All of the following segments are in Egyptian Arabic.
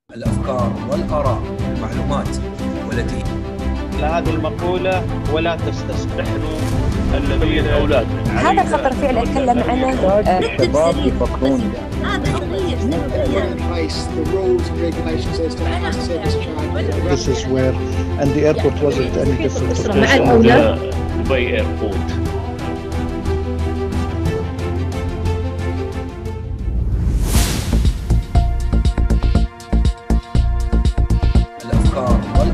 الافكار والاراء والمعلومات والتي هذه المقولة ولا تستصبحوا الذين الاولاد هذا الخطر فعلا تكلم عنه آه، الشباب يفكرون هذا قضية نبغية in place the rules and regulations as to how to service charge. This is where, and the airport wasn't any different. from مع this. الأولاد. دبي ايربورت الافكار وال...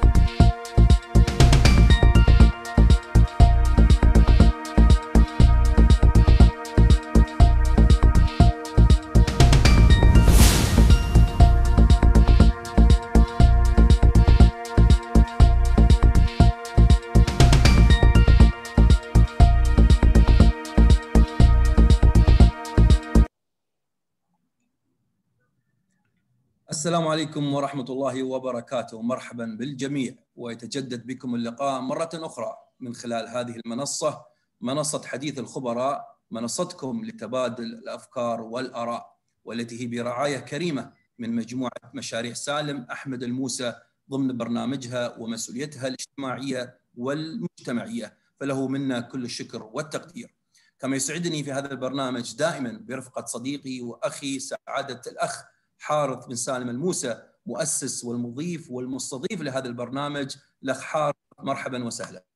السلام عليكم ورحمة الله وبركاته مرحبا بالجميع ويتجدد بكم اللقاء مرة أخرى من خلال هذه المنصة منصة حديث الخبراء منصتكم لتبادل الأفكار والآراء والتي هي برعاية كريمة من مجموعة مشاريع سالم أحمد الموسى ضمن برنامجها ومسؤوليتها الاجتماعية والمجتمعية فله منا كل الشكر والتقدير كما يسعدني في هذا البرنامج دائما برفقة صديقي وأخي سعادة الأخ حارث بن سالم الموسى مؤسس والمضيف والمستضيف لهذا البرنامج الاخ حارث مرحبا وسهلا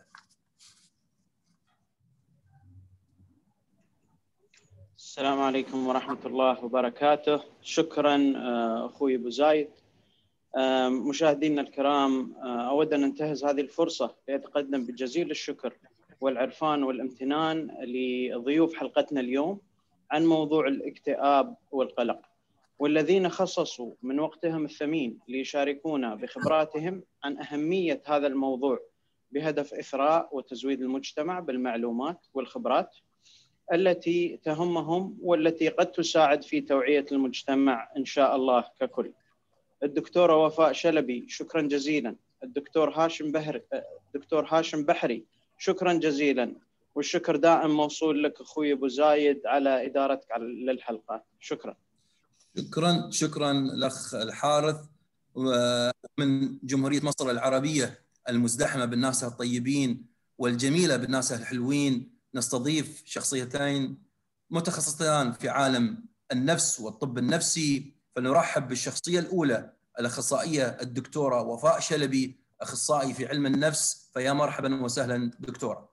السلام عليكم ورحمة الله وبركاته شكرا آه، أخوي أبو زايد آه، مشاهدينا الكرام آه، أود أن أنتهز هذه الفرصة لأتقدم بجزيل الشكر والعرفان والامتنان لضيوف حلقتنا اليوم عن موضوع الاكتئاب والقلق والذين خصصوا من وقتهم الثمين ليشاركونا بخبراتهم عن أهمية هذا الموضوع بهدف إثراء وتزويد المجتمع بالمعلومات والخبرات التي تهمهم والتي قد تساعد في توعية المجتمع إن شاء الله ككل الدكتورة وفاء شلبي شكرا جزيلا الدكتور هاشم بهر الدكتور هاشم بحري شكرا جزيلا والشكر دائم موصول لك أخوي أبو زايد على إدارتك على- للحلقة شكرا شكرا شكرا الاخ الحارث ومن جمهوريه مصر العربيه المزدحمه بالناس الطيبين والجميله بالناس الحلوين نستضيف شخصيتين متخصصتان في عالم النفس والطب النفسي فنرحب بالشخصيه الاولى الاخصائيه الدكتوره وفاء شلبي اخصائي في علم النفس فيا مرحبا وسهلا دكتوره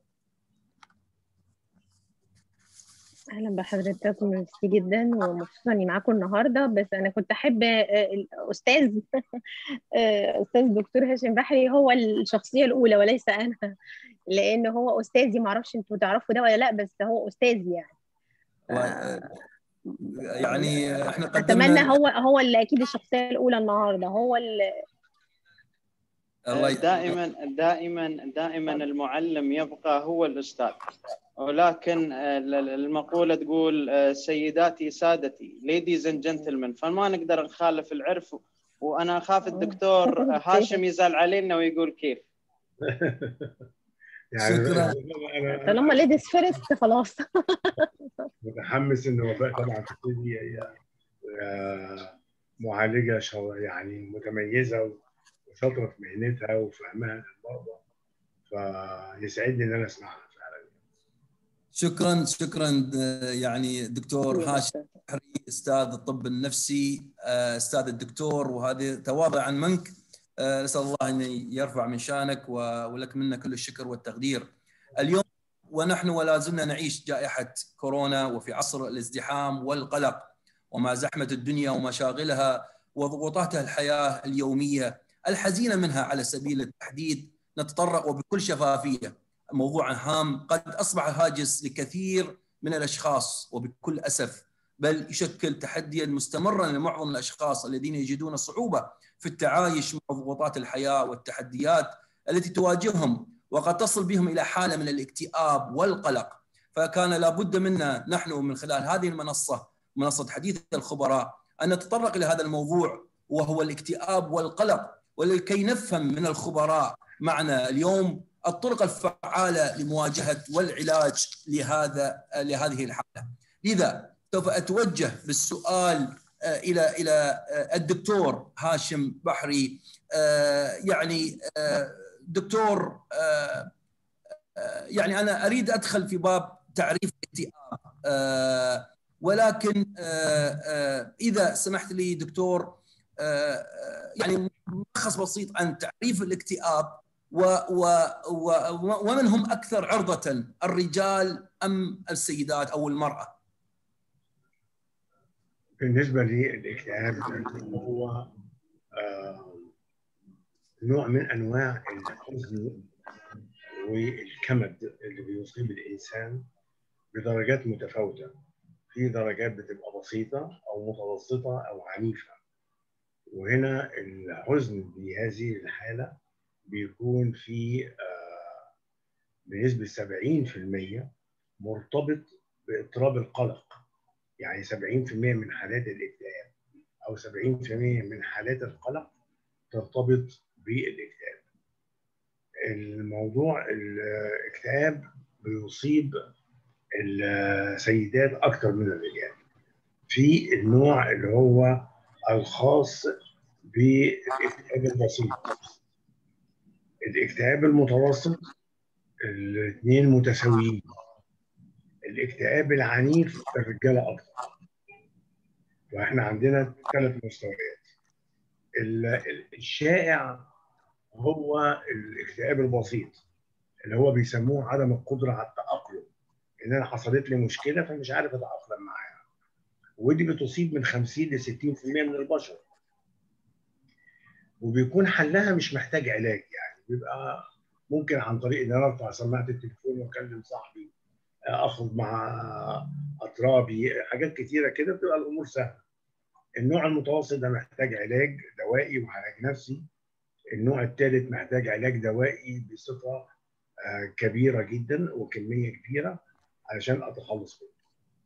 اهلا بحضرتك ميرسي جدا ومبسوطه اني معاكم النهارده بس انا كنت احب آه، الاستاذ آه، استاذ دكتور هاشم بحري هو الشخصيه الاولى وليس انا لان هو استاذي معرفش انتوا تعرفوا ده ولا لا بس هو استاذي يعني و- يعني احنا قدمنا اتمنى هو هو اللي اكيد الشخصيه الاولى النهارده هو اللي الله يت- دائما دائما دائما المعلم يبقى هو الاستاذ ولكن آه، المقوله تقول آه، سيداتي سادتي ليديز اند جنتلمان فما نقدر نخالف العرف وانا اخاف الدكتور هاشم يزعل علينا ويقول كيف يعني شكراً. انا طالما ليديز فيرست خلاص متحمس ان وفاء طبعا تبتدي هي آه، معالجه شو يعني متميزه وشاطره في مهنتها وفهمها للمرضى فيسعدني ان انا اسمعها فعلا شكرا شكرا آه، يعني دكتور هاشم بحري استاذ الطب النفسي آه، استاذ الدكتور وهذه تواضع منك آه، نسال الله ان يرفع من شانك و- ولك منا كل الشكر والتقدير. اليوم ونحن ولا زلنا نعيش جائحه كورونا وفي عصر الازدحام والقلق ومع زحمه الدنيا ومشاغلها وضغوطاتها الحياه اليوميه الحزينه منها على سبيل التحديد نتطرق وبكل شفافيه موضوع هام قد اصبح هاجس لكثير من الاشخاص وبكل اسف بل يشكل تحديا مستمرا لمعظم الاشخاص الذين يجدون صعوبه في التعايش مع ضغوطات الحياه والتحديات التي تواجههم وقد تصل بهم الى حاله من الاكتئاب والقلق فكان لابد منا نحن من خلال هذه المنصه منصه حديث الخبراء ان نتطرق الى هذا الموضوع وهو الاكتئاب والقلق ولكي نفهم من الخبراء معنا اليوم الطرق الفعاله لمواجهه والعلاج لهذا لهذه الحاله. لذا سوف اتوجه بالسؤال آه، الى الى آه، الدكتور هاشم بحري آه، يعني آه، دكتور آه، آه، يعني انا اريد ادخل في باب تعريف الاكتئاب آه، ولكن آه، آه، اذا سمحت لي دكتور آه، آه، يعني ملخص بسيط عن تعريف الاكتئاب و و و ومن هم اكثر عرضه الرجال ام السيدات او المراه؟ بالنسبة للاكتئاب هو آه، نوع من أنواع الحزن والكمد اللي بيصيب الإنسان بدرجات متفاوتة في درجات بتبقى بسيطة أو متوسطة أو عنيفة وهنا الحزن بهذه الحالة بيكون في آه، بنسبة 70% مرتبط باضطراب القلق يعني 70% من حالات الاكتئاب او 70% من حالات القلق ترتبط بالاكتئاب. الموضوع الاكتئاب بيصيب السيدات اكثر من الرجال. في النوع اللي هو الخاص بالاكتئاب البسيط. الاكتئاب المتوسط الاثنين متساويين. الاكتئاب العنيف الرجاله اكتر واحنا عندنا ثلاث مستويات ال- ال- الشائع هو الاكتئاب البسيط اللي هو بيسموه عدم القدره على التاقلم ان انا حصلت لي مشكله فمش عارف اتاقلم معاها ودي بتصيب من 50 ل 60% من البشر وبيكون حلها مش محتاج علاج يعني بيبقى ممكن عن طريق ان انا ارفع سماعه التليفون واكلم صاحبي اخرج مع اطرابي حاجات كتيره كده بتبقى الامور سهله النوع المتوسط ده محتاج علاج دوائي وعلاج نفسي النوع الثالث محتاج علاج دوائي بصفه آه، كبيره جدا وكميه كبيره علشان اتخلص منه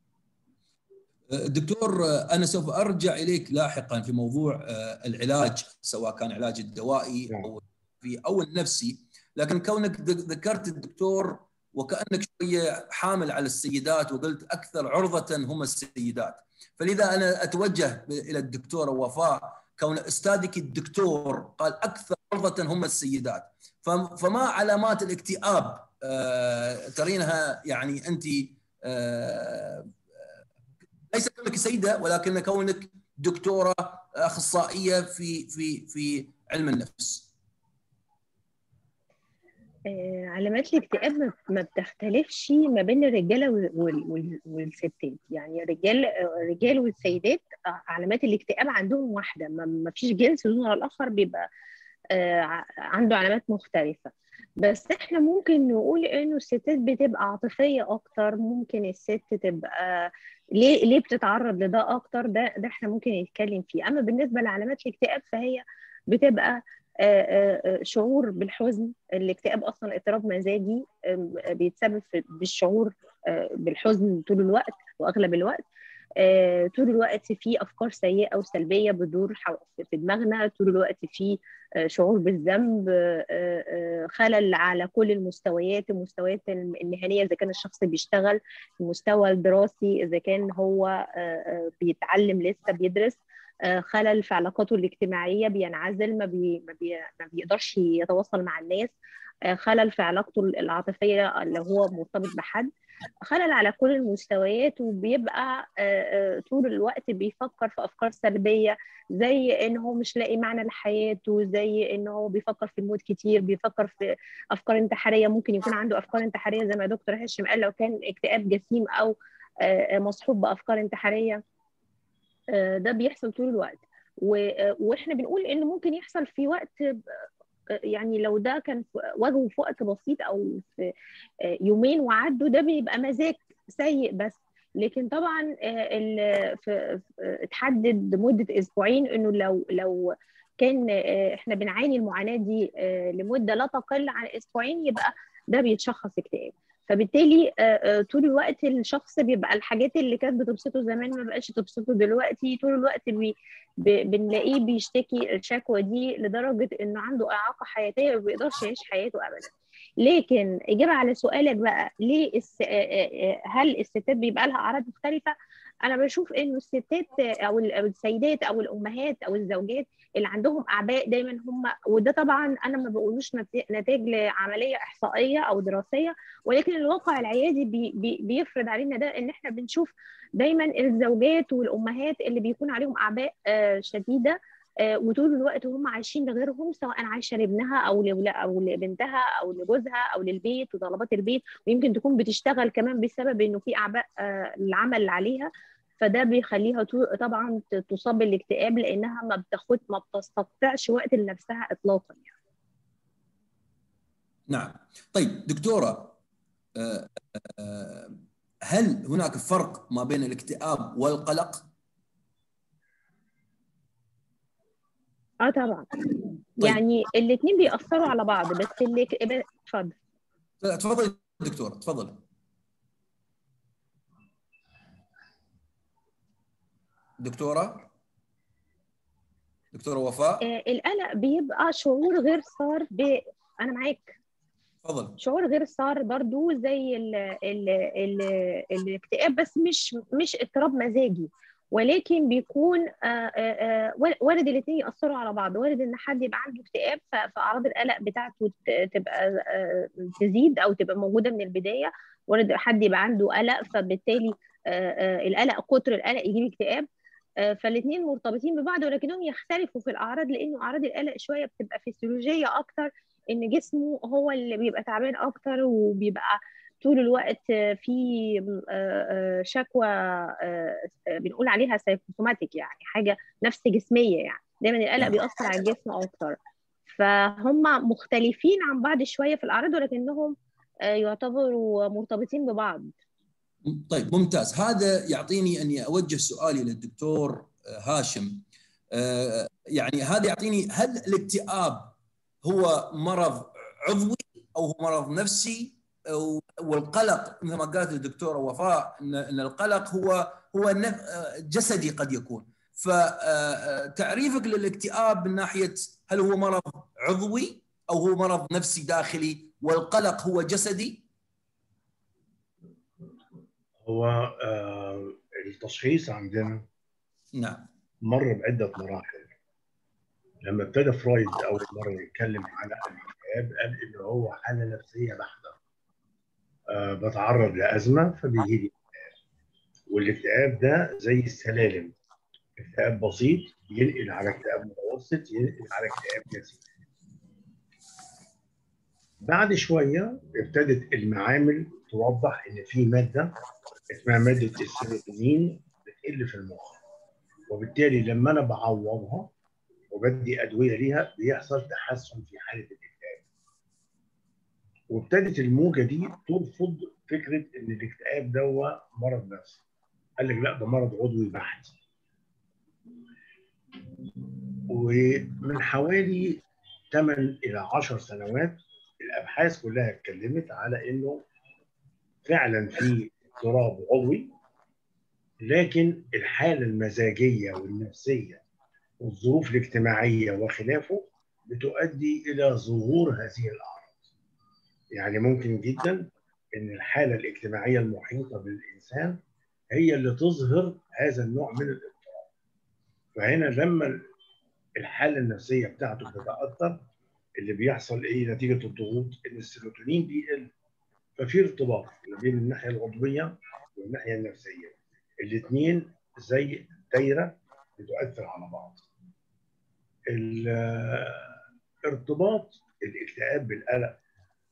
دكتور انا سوف ارجع اليك لاحقا في موضوع آه، العلاج سواء كان علاج الدوائي نعم. او في او النفسي لكن كونك ذ- ذكرت الدكتور وكانك شويه حامل على السيدات وقلت اكثر عرضه هم السيدات فلذا انا اتوجه ب- الى الدكتوره وفاء كون استاذك الدكتور قال اكثر عرضه هم السيدات فم- فما علامات الاكتئاب آه، ترينها يعني انت آه، ليس كونك سيده ولكن كونك دكتوره اخصائيه في في في علم النفس. آه، علامات الاكتئاب ما- ما بتختلفش ما بين الرجاله وال- وال- وال- والستات يعني الرجال الرجال والسيدات آه، علامات الاكتئاب عندهم واحده ما ما فيش جنس دون الاخر بيبقى آه، ع- عنده علامات مختلفه بس احنا ممكن نقول انه الستات بتبقى عاطفيه اكتر ممكن الست تبقى ليه ليه بتتعرض لده اكتر ده ده احنا ممكن نتكلم فيه اما بالنسبه لعلامات الاكتئاب فهي بتبقى آه، آه، آه، شعور بالحزن الاكتئاب اصلا اضطراب مزاجي آم، بيتسبب في- بالشعور آه، بالحزن طول الوقت واغلب الوقت آه، طول الوقت في افكار سيئه وسلبيه بتدور حو- في دماغنا طول الوقت في آه، شعور بالذنب آه، آه، خلل على كل المستويات المستويات المهنيه اذا كان الشخص بيشتغل المستوى الدراسي اذا كان هو آه، آه، بيتعلم لسه بيدرس آه، خلل في علاقاته الاجتماعيه بينعزل ما, بي ما, بي ما بيقدرش يتواصل مع الناس آه، خلل في علاقته العاطفيه اللي هو مرتبط بحد خلل على كل المستويات وبيبقى آه، آه، طول الوقت بيفكر في افكار سلبيه زي ان هو مش لاقي معنى لحياته زي ان هو بيفكر في الموت كتير بيفكر في افكار انتحاريه ممكن يكون عنده افكار انتحاريه زي ما دكتور هاشم قال لو كان اكتئاب جسيم او آه، آه، مصحوب بافكار انتحاريه آه، ده بيحصل طول الوقت و- آه، واحنا بنقول انه ممكن يحصل في وقت آه، يعني لو ده كان في- واجهه في وقت بسيط او في آه، يومين وعدوا ده بيبقى مزاج سيء بس لكن طبعا آه، ال- في- في- اتحدد مده اسبوعين انه لو لو كان آه، احنا بنعاني المعاناه دي آه، لمده لا تقل عن اسبوعين يبقى ده بيتشخص اكتئاب فبالتالي آه، آه، طول الوقت الشخص بيبقى الحاجات اللي كانت بتبسطه زمان ما بقاش تبسطه دلوقتي طول الوقت بي ب- بنلاقيه بيشتكي الشكوى دي لدرجه انه عنده اعاقه حياتيه وما بيقدرش يعيش حياته ابدا لكن اجابه على سؤالك بقى ليه الس... آه، آه، هل الستات بيبقى لها اعراض مختلفه انا بشوف انه الستات او ال- أو السيدات او الامهات او الزوجات اللي عندهم اعباء دايما هم وده طبعا انا ما بقولوش نت- نتاج لعمليه احصائيه او دراسيه ولكن الواقع العيادي بي بي بيفرض علينا ده ان احنا بنشوف دايما الزوجات والامهات اللي بيكون عليهم اعباء آه، شديده آه، وطول الوقت هم عايشين لغيرهم سواء عايشه لابنها او لولا او لبنتها او لجوزها او للبيت وطلبات البيت ويمكن تكون بتشتغل كمان بسبب انه في اعباء آه، العمل اللي عليها فده بيخليها تو- طبعا ت- تصاب بالاكتئاب لانها ما بتاخد ما بتستطيعش وقت لنفسها اطلاقا يعني. نعم طيب دكتورة آه، آه، هل هناك فرق ما بين الاكتئاب والقلق؟ اه طبعا يعني الاثنين بيأثروا على بعض بس اللي ك- ب- اتفضل لا، تفضل دكتورة تفضل دكتورة دكتورة وفاء آه القلق بيبقى شعور غير صار ب انا معاك تفضل شعور غير صار برضو زي ال ال ال الاكتئاب بس مش مش اضطراب مزاجي ولكن بيكون آه، آه، آه، وارد الاثنين ياثروا على بعض وارد ان حد يبقى عنده اكتئاب ف- فاعراض القلق بتاعته ت- تبقى آه، تزيد او تبقى موجوده من البدايه وارد حد يبقى عنده قلق فبالتالي آه، آه، القلق كتر القلق يجيب اكتئاب آه، فالاثنين مرتبطين ببعض ولكنهم يختلفوا في الاعراض لانه اعراض القلق شويه بتبقى فسيولوجيه اكتر ان جسمه هو اللي بيبقى تعبان اكتر وبيبقى طول الوقت في آه، آه، شكوى آه، آه، بنقول عليها سايكوسوماتيك يعني حاجه نفس جسميه يعني دايما القلق بيأثر على الجسم اكتر فهم مختلفين عن بعض شويه في الاعراض ولكنهم آه، يعتبروا مرتبطين ببعض طيب ممتاز هذا يعطيني اني اوجه سؤالي للدكتور آه، هاشم آه، يعني هذا يعطيني هل الاكتئاب هو مرض عضوي او هو مرض نفسي أو- والقلق مثل ما قالت الدكتوره وفاء ان إن القلق هو هو نف- آه، جسدي قد يكون فتعريفك للاكتئاب من ناحيه هل هو مرض عضوي او هو مرض نفسي داخلي والقلق هو جسدي؟ هو آه، التشخيص عندنا نعم مر بعدة مراحل لما ابتدى فرويد أول مرة يتكلم على الاكتئاب قال إن هو حالة نفسية بحتة آه، بتعرض لأزمة فبيجي لي اكتئاب والاكتئاب ده زي السلالم اكتئاب بسيط ينقل على اكتئاب متوسط ينقل على اكتئاب جسيم بعد شوية ابتدت المعامل توضح إن في مادة اسمها مادة السيروتونين بتقل في المخ وبالتالي لما انا بعوضها وبدي ادويه ليها بيحصل تحسن في حاله الاكتئاب. وابتدت الموجه دي ترفض فكره ان الاكتئاب ده هو مرض نفسي. قال لك لا ده مرض عضوي بحت. ومن حوالي 8 الى 10 سنوات الابحاث كلها اتكلمت على انه فعلا في اضطراب عضوي لكن الحاله المزاجيه والنفسيه والظروف الاجتماعيه وخلافه بتؤدي الى ظهور هذه الاعراض. يعني ممكن جدا ان الحاله الاجتماعيه المحيطه بالانسان هي اللي تظهر هذا النوع من الاضطراب. فهنا لما الحاله النفسيه بتاعته بتتاثر اللي بيحصل ايه نتيجه الضغوط ان السيروتونين بيقل ففي ارتباط ما بين الناحيه العضويه والناحيه النفسيه. الاثنين زي دايره بتؤثر على بعض. ال- ارتباط الاكتئاب بالقلق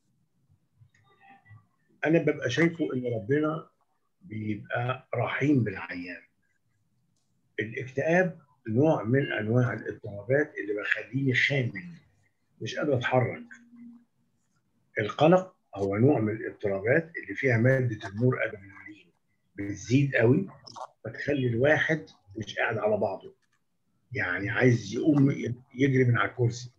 انا ببقى شايفه ان ربنا بيبقى رحيم بالعيان. الاكتئاب نوع من انواع الاضطرابات اللي بخليني خامل مش قادر اتحرك. القلق هو نوع من الاضطرابات اللي فيها ماده النور ادرينالين بتزيد قوي فتخلي الواحد مش قاعد على بعضه يعني عايز يقوم يجري من على الكرسي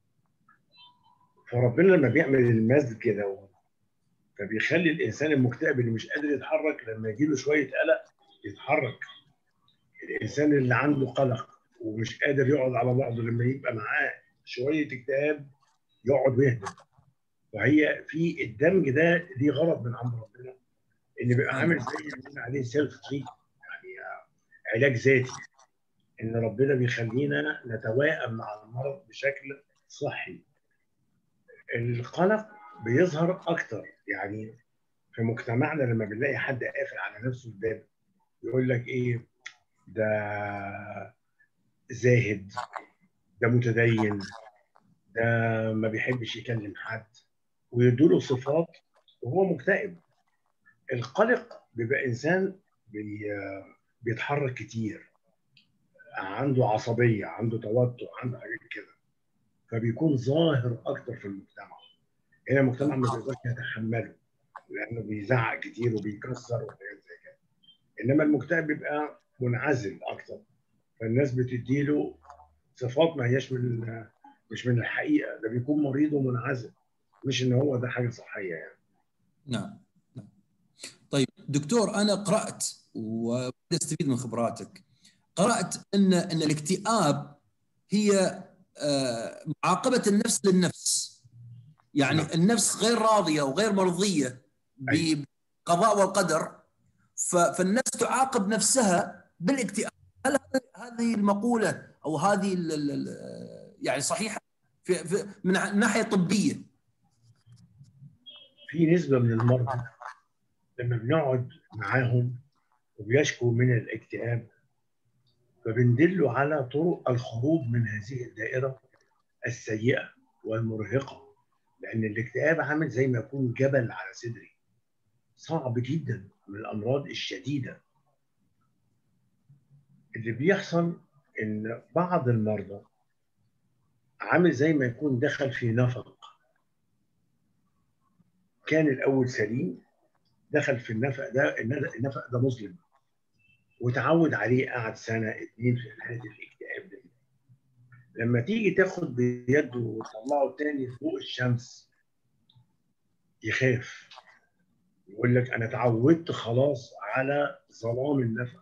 فربنا لما بيعمل المزج ده فبيخلي الانسان المكتئب اللي مش قادر يتحرك لما يجيله شويه قلق يتحرك الانسان اللي عنده قلق ومش قادر يقعد على بعضه لما يبقى معاه شويه اكتئاب يقعد ويهدى وهي في الدمج ده ليه غرض من عند ربنا ان بيبقى عامل زي اللي بنقول عليه سيلف تريت يعني علاج ذاتي ان ربنا بيخلينا نتوائم مع المرض بشكل صحي القلق بيظهر اكتر يعني في مجتمعنا لما بنلاقي حد قافل على نفسه الباب يقول لك ايه ده زاهد ده متدين ده ما بيحبش يكلم حد ويدوله صفات وهو مكتئب القلق بيبقى انسان بي بيتحرك كتير عنده عصبيه عنده توتر عنده حاجات كده فبيكون ظاهر اكتر في المجتمع هنا المجتمع ما بيقدرش يتحمله لانه بيزعق كتير وبيكسر وحاجات زي كده انما المكتئب بيبقى منعزل اكتر فالناس بتديله صفات ما هياش من مش من الحقيقه ده بيكون مريض ومنعزل مش ان هو ده حاجه صحيه يعني نعم نعم طيب دكتور انا قرات واستفيد من خبراتك قرات ان ان الاكتئاب هي آه، معاقبه النفس للنفس يعني نعم. النفس غير راضيه وغير مرضيه أي. بالقضاء والقدر ف- فالنفس تعاقب نفسها بالاكتئاب هل هذا- هذه المقوله او هذه ال- ال- ال- يعني صحيحه في في من ع- ناحيه طبيه في نسبه من المرضى لما بنقعد معاهم وبيشكوا من الاكتئاب فبندله على طرق الخروج من هذه الدائره السيئه والمرهقه لان الاكتئاب عامل زي ما يكون جبل على صدري صعب جدا من الامراض الشديده اللي بيحصل ان بعض المرضى عامل زي ما يكون دخل في نفق كان الاول سليم دخل في النفق ده النفق ده مظلم وتعود عليه قعد سنه اتنين في حاله الاكتئاب ده لما تيجي تاخد بيده وتطلعه تاني فوق الشمس يخاف يقول لك انا اتعودت خلاص على ظلام النفق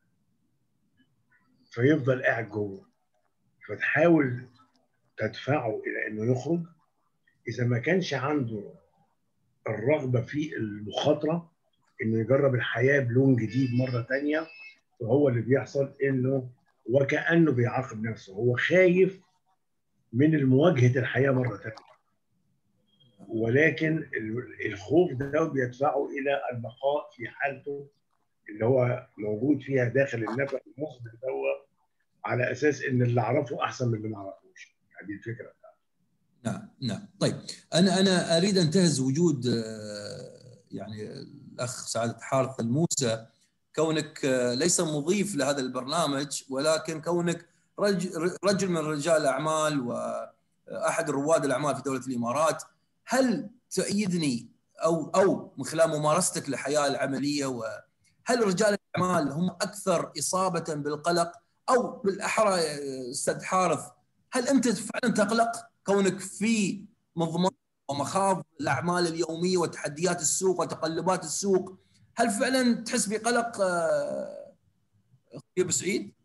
فيفضل قاعد جوه فتحاول تدفعه الى انه يخرج اذا ما كانش عنده الرغبه في المخاطره انه يجرب الحياه بلون جديد مره تانية وهو اللي بيحصل انه وكانه بيعاقب نفسه هو خايف من مواجهه الحياه مره تانية ولكن ال- الخوف ده بيدفعه الى البقاء في حالته اللي هو موجود فيها داخل النفق المظلم ده على اساس ان اللي اعرفه احسن من اللي ما اعرفوش هذه الفكره نعم نعم طيب انا انا اريد انتهز وجود آه، يعني الاخ سعاده حارث الموسى كونك آه، ليس مضيف لهذا البرنامج ولكن كونك رجل رجل من رجال الاعمال واحد رواد الاعمال في دوله الامارات هل تؤيدني او او من خلال ممارستك للحياه العمليه وهل رجال الاعمال هم اكثر اصابه بالقلق او بالاحرى آه، استاذ حارث هل انت فعلا تقلق كونك في مضمار ومخاض الاعمال اليوميه وتحديات السوق وتقلبات السوق هل فعلا تحس بقلق آه، اخوي ابو سعيد؟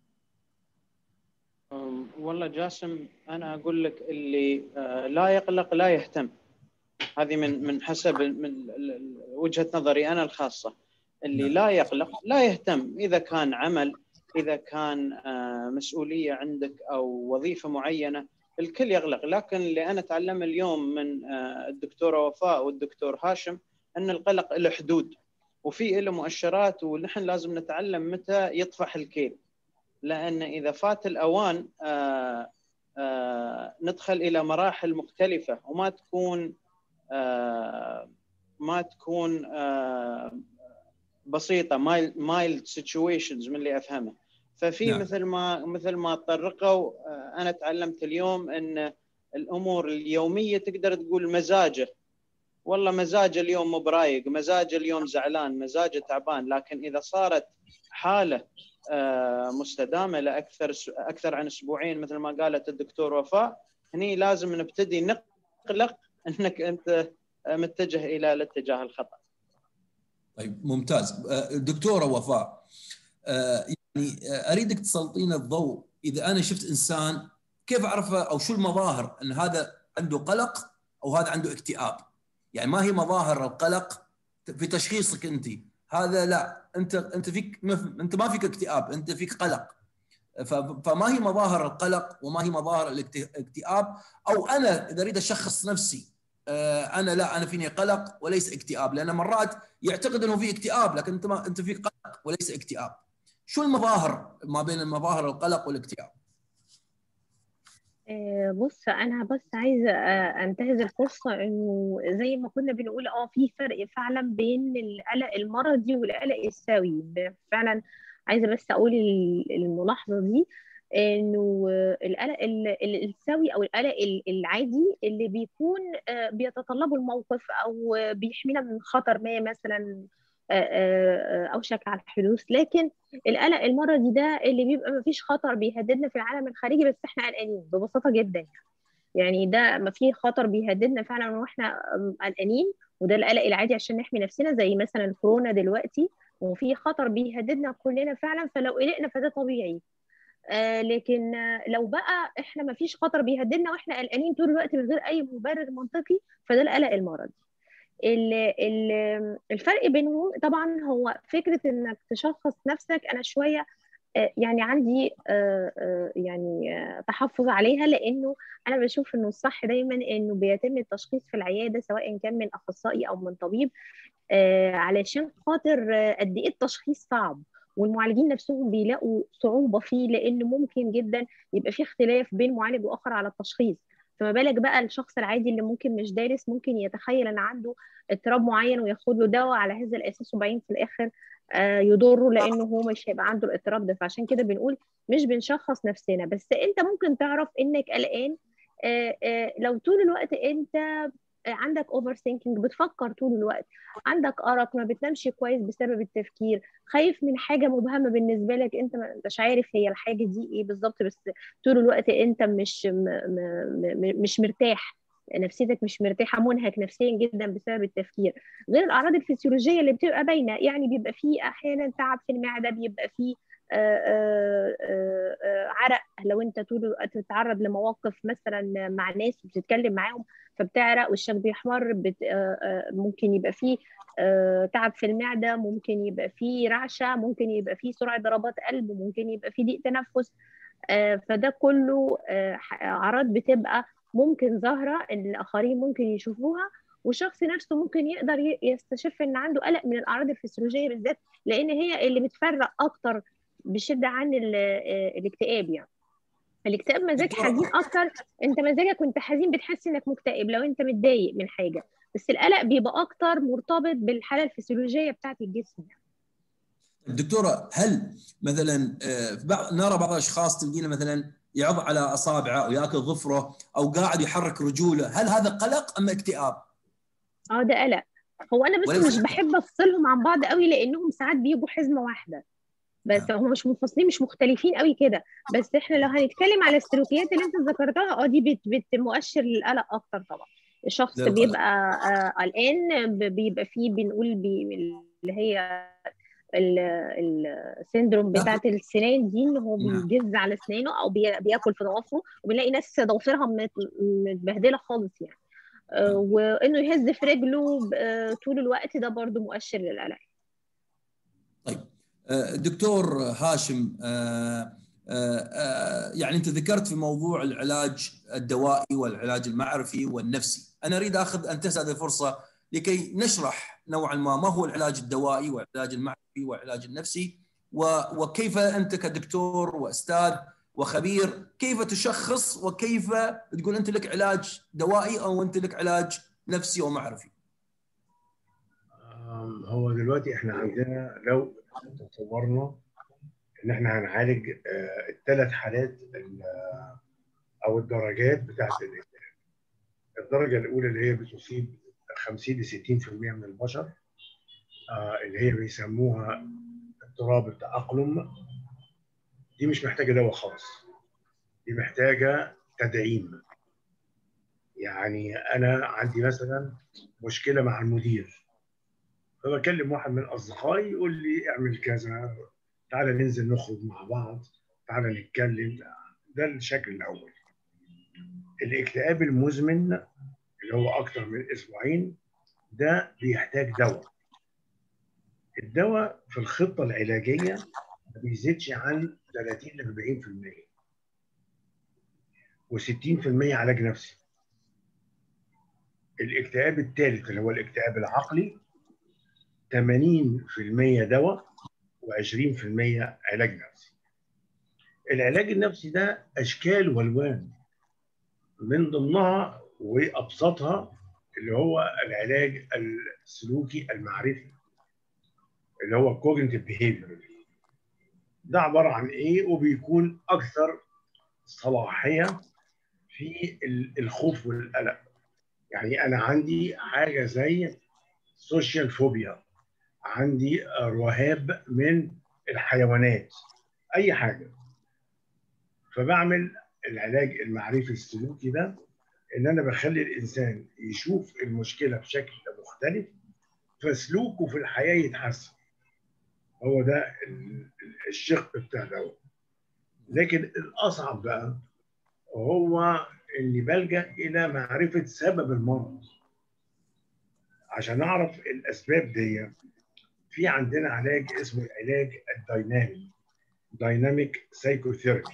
أم، والله جاسم انا اقول لك اللي آه، لا يقلق لا يهتم هذه من من حسب من ال- ال- وجهه نظري انا الخاصه اللي نعم. لا يقلق لا يهتم اذا كان عمل اذا كان آه، مسؤوليه عندك او وظيفه معينه الكل يقلق لكن اللي انا اتعلم اليوم من آه، الدكتوره وفاء والدكتور هاشم ان القلق له حدود وفي له مؤشرات ونحن لازم نتعلم متى يطفح الكيل لان اذا فات الاوان آه، آه، ندخل الى مراحل مختلفه وما تكون آه، ما تكون آه، بسيطه مايلد سيتويشنز من اللي افهمه ففي نعم. نعم. مثل ما مثل ما طرقوا آه، انا تعلمت اليوم ان الامور اليوميه تقدر تقول مزاجه والله مزاجه اليوم مو برايق مزاجه اليوم زعلان مزاجه تعبان لكن اذا صارت حاله آه، مستدامه لاكثر اكثر عن اسبوعين مثل ما قالت الدكتور وفاء هني لازم نبتدي نقلق انك انت متجه الى الاتجاه الخطا طيب ممتاز آه، دكتوره وفاء آه، يعني آه، اريدك تسلطين الضوء اذا انا شفت انسان كيف اعرف او شو المظاهر ان هذا عنده قلق او هذا عنده اكتئاب يعني ما هي مظاهر القلق في تشخيصك انت هذا لا انت انت فيك انت ما فيك اكتئاب انت فيك قلق فما هي مظاهر القلق وما هي مظاهر الاكتئاب او انا اذا اريد اشخص نفسي آه، انا لا انا فيني قلق وليس اكتئاب لان مرات يعتقد انه في اكتئاب لكن انت ما انت في قلق وليس اكتئاب شو المظاهر ما بين المظاهر القلق والاكتئاب آه، بص انا بس عايزه آه، انتهز الفرصه انه زي ما كنا بنقول اه في فرق فعلا بين القلق المرضي والقلق السوي فعلا عايزه بس اقول الملاحظه دي انه القلق السوي او القلق العادي اللي بيكون آه، بيتطلبه الموقف او بيحمينا من خطر ما مثلا اوشك على الحدوث لكن القلق المرضي ده اللي بيبقى ما فيش خطر بيهددنا في العالم الخارجي بس احنا قلقانين ببساطه جدا يعني ده ما في خطر بيهددنا فعلا واحنا قلقانين وده القلق العادي عشان نحمي نفسنا زي مثلا الكورونا دلوقتي وفي خطر بيهددنا كلنا فعلا فلو قلقنا فده طبيعي آه لكن لو بقى احنا ما فيش خطر بيهددنا واحنا قلقانين طول الوقت من غير اي مبرر منطقي فده القلق المرضي الفرق بينهم طبعا هو فكره انك تشخص نفسك انا شويه آه، يعني عندي آه، آه، يعني تحفظ عليها لانه انا بشوف انه الصح دايما انه بيتم التشخيص في العياده سواء كان من اخصائي او من طبيب علشان خاطر قد ايه التشخيص صعب والمعالجين نفسهم بيلاقوا صعوبه فيه لان ممكن جدا يبقى في اختلاف بين معالج واخر على التشخيص فما بالك بقى الشخص العادي اللي ممكن مش دارس ممكن يتخيل ان عنده اضطراب معين وياخد له دواء على هذا الاساس وبعدين في الاخر آه، يضره لانه هو مش هيبقى عنده الاضطراب ده فعشان كده بنقول مش بنشخص نفسنا بس انت ممكن تعرف انك قلقان آه، آه، لو طول الوقت انت عندك اوفر ثينكينج بتفكر طول الوقت عندك ارق ما بتنامش كويس بسبب التفكير خايف من حاجه مبهمه بالنسبه لك انت ما انتش عارف هي الحاجه دي ايه بالظبط بس طول الوقت انت مش م م مش مرتاح نفسيتك مش مرتاحه منهك نفسيا جدا بسبب التفكير غير الاعراض الفسيولوجيه اللي بتبقى باينه يعني بيبقى فيه احيانا تعب في المعده بيبقى فيه آآ آآ عرق لو انت طول الوقت بتتعرض لمواقف مثلا مع ناس وبتتكلم معاهم فبتعرق وشك بيحمر بت... ممكن يبقى فيه تعب في المعده ممكن يبقى فيه رعشه ممكن يبقى فيه سرعه ضربات قلب ممكن يبقى فيه ضيق تنفس فده كله اعراض بتبقى ممكن ظاهره ان الاخرين ممكن يشوفوها والشخص نفسه ممكن يقدر يستشف ان عنده قلق من الاعراض الفسيولوجيه بالذات لان هي اللي بتفرق اكتر بشده عن الاكتئاب يعني الاكتئاب مزاج حزين اكتر انت مزاجك وانت حزين بتحس انك مكتئب لو انت متضايق من حاجه بس القلق بيبقى اكتر مرتبط بالحاله الفسيولوجيه بتاعت الجسم دكتوره هل مثلا نرى بعض الاشخاص تلقينا مثلا يعض على اصابعه او ياكل ظفره او قاعد يحرك رجوله هل هذا قلق ام اكتئاب اه ده قلق هو انا بس مش بحب افصلهم عن بعض قوي لانهم ساعات بيجوا حزمه واحده بس هم مش منفصلين مش مختلفين قوي كده بس احنا لو هنتكلم على السلوكيات اللي انت ذكرتها اه دي بت بت مؤشر للقلق اكتر طبعا الشخص بيبقى قلقان آه بيبقى فيه بنقول بي اللي هي السندروم بتاعت السنان دي ان هو بيجز على اسنانه او بياكل في ضوافره وبنلاقي ناس ضوافرها متبهدله خالص يعني وانه يهز في رجله طول الوقت ده برضو مؤشر للقلق طيب دكتور هاشم يعني انت ذكرت في موضوع العلاج الدوائي والعلاج المعرفي والنفسي انا اريد اخذ انتهز هذه الفرصه لكي نشرح نوعا ما ما هو العلاج الدوائي والعلاج المعرفي والعلاج النفسي وكيف انت كدكتور واستاذ وخبير كيف تشخص وكيف تقول انت لك علاج دوائي او انت لك علاج نفسي ومعرفي هو دلوقتي احنا عندنا لو تصورنا ان احنا هنعالج الثلاث حالات او الدرجات بتاعت الاكتئاب الدرجه الاولى اللي هي بتصيب 50 ل 60% من البشر اللي هي بيسموها اضطراب التأقلم دي مش محتاجه دواء خالص دي محتاجه تدعيم يعني انا عندي مثلا مشكله مع المدير فبكلم واحد من اصدقائي يقول لي اعمل كذا تعالى ننزل نخرج مع بعض تعالى نتكلم ده الشكل الاول الاكتئاب المزمن اللي هو اكتر من اسبوعين ده بيحتاج دواء الدواء في الخطه العلاجيه ما بيزيدش عن 30 ل 40% و60% علاج نفسي الاكتئاب الثالث اللي هو الاكتئاب العقلي 80% دواء و20% علاج نفسي العلاج النفسي ده اشكال والوان من ضمنها وابسطها اللي هو العلاج السلوكي المعرفي اللي هو cognitive behavior ده عباره عن ايه وبيكون اكثر صلاحيه في الخوف والقلق يعني انا عندي حاجه زي سوشيال فوبيا عندي رهاب من الحيوانات اي حاجه فبعمل العلاج المعرفي السلوكي ده ان انا بخلي الانسان يشوف المشكله بشكل مختلف فسلوكه في الحياه يتحسن هو ده الشق بتاع ده لكن الاصعب بقى هو اني بلجا الى معرفه سبب المرض عشان اعرف الاسباب دي في عندنا علاج اسمه العلاج الدينامي دايناميك سايكوثيرابي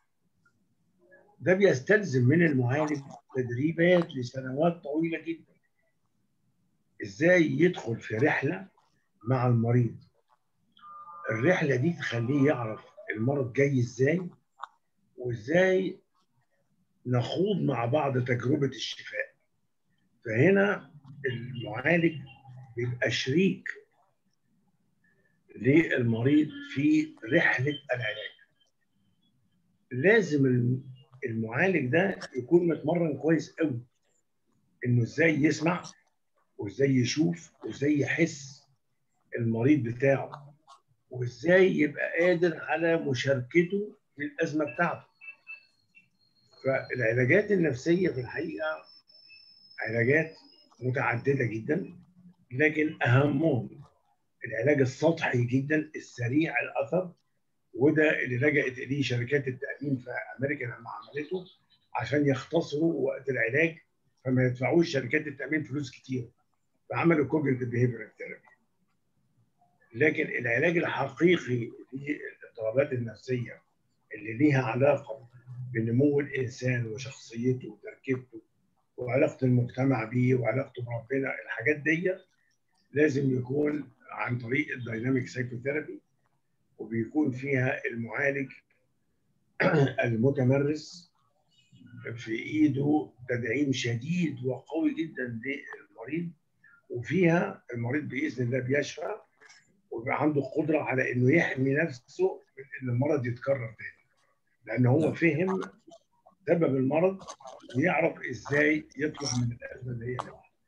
ده بيستلزم من المعالج تدريبات لسنوات طويله جدا ازاي يدخل في رحله مع المريض الرحله دي تخليه يعرف المرض جاي ازاي وازاي نخوض مع بعض تجربه الشفاء فهنا المعالج بيبقى شريك للمريض في رحله العلاج لازم المعالج ده يكون متمرن كويس قوي انه ازاي يسمع وازاي يشوف وازاي يحس المريض بتاعه وازاي يبقى قادر على مشاركته في الازمه بتاعته فالعلاجات النفسيه في الحقيقه علاجات متعدده جدا لكن اهمهم العلاج السطحي جدا السريع الاثر وده اللي لجأت اليه شركات التامين في امريكا لما عملته عشان يختصروا وقت العلاج فما يدفعوش شركات التامين فلوس كتير فعملوا كوجنيتيف بيهيفير ثيرابي لكن العلاج الحقيقي للاضطرابات النفسيه اللي ليها علاقه بنمو الانسان وشخصيته وتركيبته وعلاقه المجتمع بيه وعلاقته بربنا الحاجات دي لازم يكون عن طريق الدايناميك سايكوثيرابي وبيكون فيها المعالج المتمرس في ايده تدعيم شديد وقوي جدا للمريض وفيها المريض باذن الله بيشفى ويبقى عنده قدره على انه يحمي نفسه من ان المرض يتكرر تاني لان هو فهم سبب المرض ويعرف ازاي يطلع من الازمه اللي هي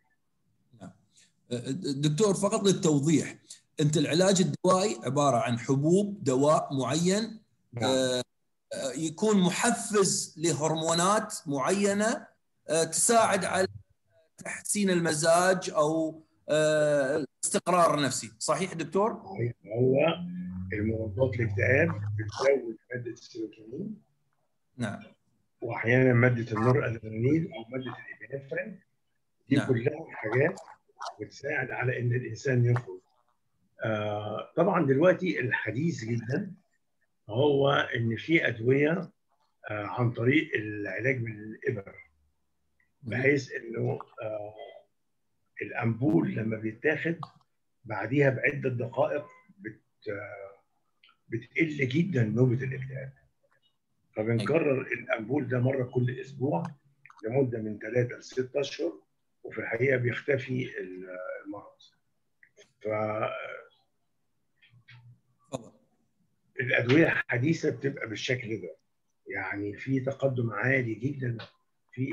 دكتور فقط للتوضيح انت العلاج الدوائي عباره عن حبوب دواء معين نعم. يكون محفز لهرمونات معينه تساعد على تحسين المزاج او الاستقرار النفسي صحيح دكتور هو المضادات الاكتئاب بتزود ماده السيروتونين نعم واحيانا ماده النور ادرينالين او ماده الابنفرين دي نعم. كلها حاجات بتساعد على ان الانسان يخرج آه طبعا دلوقتي الحديث جدا هو ان في ادويه آه عن طريق العلاج بالابر بحيث انه آه الامبول لما بيتاخد بعديها بعده دقائق بت آه بتقل جدا نوبه الاكتئاب فبنكرر الامبول ده مره كل اسبوع لمده من ثلاثه لست اشهر وفي الحقيقه بيختفي المرض ف الادويه الحديثه بتبقى بالشكل ده يعني في تقدم عالي جدا في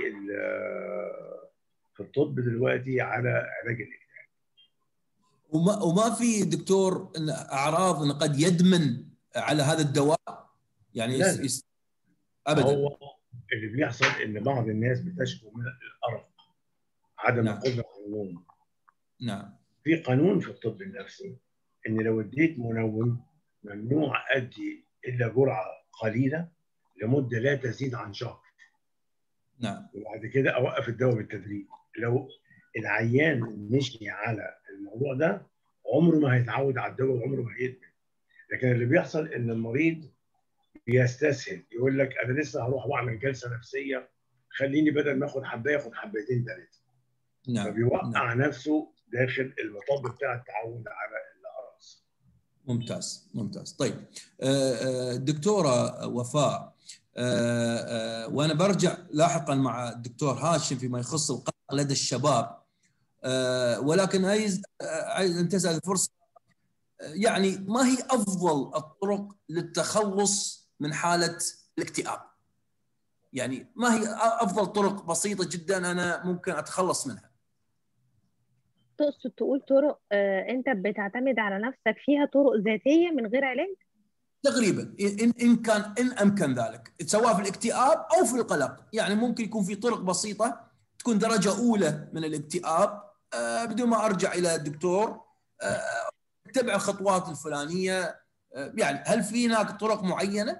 في الطب دلوقتي على علاج الاكتئاب وما وما في دكتور إن اعراض انه قد يدمن على هذا الدواء يعني لا يس... لا. يس... ابدا هو اللي بيحصل ان بعض الناس بتشكو من الارق عدم نعم. القدره على النوم نعم في قانون في الطب النفسي ان لو اديت منوم ممنوع ادي الا جرعه قليله لمده لا تزيد عن شهر نعم وبعد كده اوقف الدواء بالتدريج لو العيان مشي على الموضوع ده عمره ما هيتعود على الدواء وعمره ما هيدمن لكن اللي بيحصل ان المريض بيستسهل يقول لك انا لسه هروح واعمل جلسه نفسيه خليني بدل ما اخد حبايه اخد حبايتين ثلاثه نعم فبيوقع نفسه داخل المطب بتاع التعود على الاقراص ممتاز ممتاز طيب آه، آه، دكتوره وفاء آه، آه، وانا برجع لاحقا مع الدكتور هاشم فيما يخص القلق لدى الشباب آه، ولكن عايز آه، عايز انتهز الفرصه آه، يعني ما هي افضل الطرق للتخلص من حاله الاكتئاب؟ يعني ما هي افضل طرق بسيطه جدا انا ممكن اتخلص منها؟ تقصد تقول طرق آه، انت بتعتمد على نفسك فيها طرق ذاتيه من غير علاج تقريبا ان ان كان ان امكن ذلك سواء في الاكتئاب او في القلق يعني ممكن يكون في طرق بسيطه تكون درجه اولى من الاكتئاب آه، بدون ما ارجع الى الدكتور آه، اتبع الخطوات الفلانيه آه، يعني هل في هناك طرق معينه؟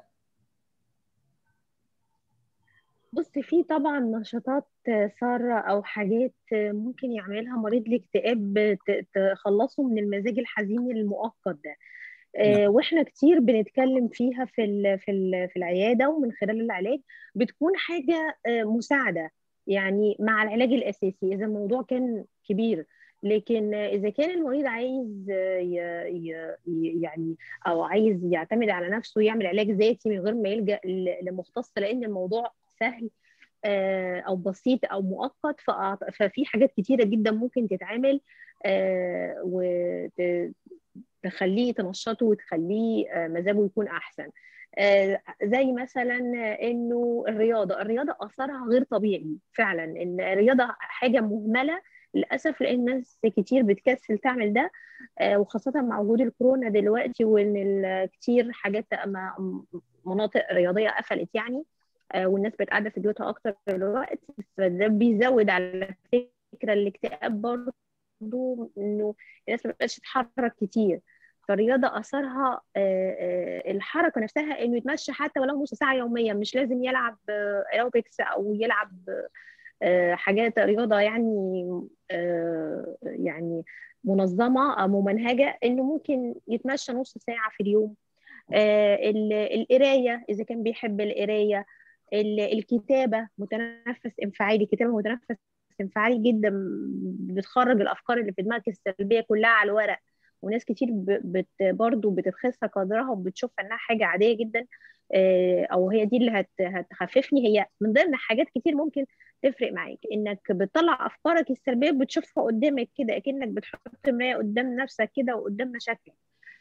بص في طبعا نشاطات آه، سارة أو حاجات آه، ممكن يعملها مريض الاكتئاب ت- تخلصه من المزاج الحزين المؤقت ده آه، نعم. واحنا كتير بنتكلم فيها في ال في ال في العياده ومن خلال العلاج بتكون حاجه آه، مساعده يعني مع العلاج الاساسي اذا الموضوع كان كبير لكن آه، اذا كان المريض عايز آه، ي- ي- ي- يعني او عايز يعتمد على نفسه يعمل علاج ذاتي من غير ما يلجأ ل- لمختص لان الموضوع سهل آه، او بسيط او مؤقت فأعت- ففي حاجات كتيره جدا ممكن تتعمل آه، وت تخليه تنشطه وتخليه آه، مزاجه يكون احسن آه، زي مثلا آه، انه الرياضه الرياضه اثرها غير طبيعي فعلا ان الرياضه حاجه مهمله للاسف لان ناس كتير بتكسل تعمل ده آه، وخاصه مع وجود الكورونا دلوقتي وان ال- كتير حاجات م- مناطق رياضيه قفلت يعني آه، والناس بقت قاعده في بيوتها اكتر دلوقتي فده بيزود على فكره الاكتئاب برضه انه الناس ما بقتش تتحرك كتير فالرياضه اثرها آه، آه، الحركه نفسها انه يتمشى حتى ولو نص ساعه يوميا مش لازم يلعب ايروبكس او يلعب آه، حاجات رياضه يعني آه، يعني منظمه او ممنهجه انه ممكن يتمشى نص ساعه في اليوم آه، ال- القرايه اذا كان بيحب القرايه ال- الكتابه متنفس انفعالي الكتابه متنفس انفعالي جدا بتخرج الافكار اللي في دماغك السلبيه كلها على الورق وناس كتير ب- بت برضه بتتخسى قدرها وبتشوفها انها حاجه عاديه جدا آه، او هي دي اللي هت- هتخففني هي من ضمن حاجات كتير ممكن تفرق معاك انك بتطلع افكارك السلبيه بتشوفها قدامك كده اكنك بتحط مرايه قدام نفسك كده وقدام مشاكلك